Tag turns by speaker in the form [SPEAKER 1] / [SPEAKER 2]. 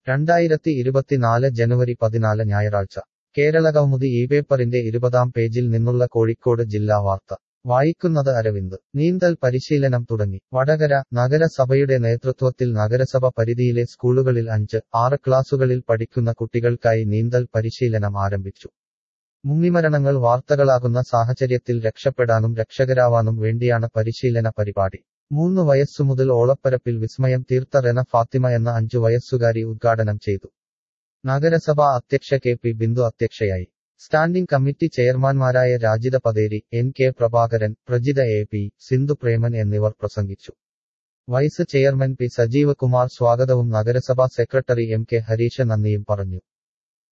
[SPEAKER 1] രണ്ടായിരത്തി ഇരുപത്തിനാല് ജനുവരി പതിനാല് ഞായറാഴ്ച കേരളകൗമുദി ഈ പേപ്പറിന്റെ ഇരുപതാം പേജിൽ നിന്നുള്ള കോഴിക്കോട് ജില്ലാ വാർത്ത വായിക്കുന്നത് അരവിന്ദ് നീന്തൽ പരിശീലനം തുടങ്ങി വടകര നഗരസഭയുടെ നേതൃത്വത്തിൽ നഗരസഭ പരിധിയിലെ സ്കൂളുകളിൽ അഞ്ച് ആറ് ക്ലാസുകളിൽ പഠിക്കുന്ന കുട്ടികൾക്കായി നീന്തൽ പരിശീലനം ആരംഭിച്ചു മുങ്ങിമരണങ്ങൾ വാർത്തകളാകുന്ന സാഹചര്യത്തിൽ രക്ഷപ്പെടാനും രക്ഷകരാവാനും വേണ്ടിയാണ് പരിശീലന പരിപാടി മൂന്ന് വയസ്സുമുതൽ ഓളപ്പരപ്പിൽ വിസ്മയം തീർത്ത റെന ഫാത്തിമ എന്ന അഞ്ചു വയസ്സുകാരി ഉദ്ഘാടനം ചെയ്തു നഗരസഭാ അധ്യക്ഷ കെ പി ബിന്ദു അധ്യക്ഷയായി സ്റ്റാൻഡിംഗ് കമ്മിറ്റി ചെയർമാൻമാരായ Rajitha Patheri N K Prabhakaran Prajitha A P Sindhu Preman എന്നിവർ പ്രസംഗിച്ചു vice chairman P Sajeev Kumar സ്വാഗതവും നഗരസഭാ സെക്രട്ടറി എം കെ ഹരീഷ നന്ദിയും പറഞ്ഞു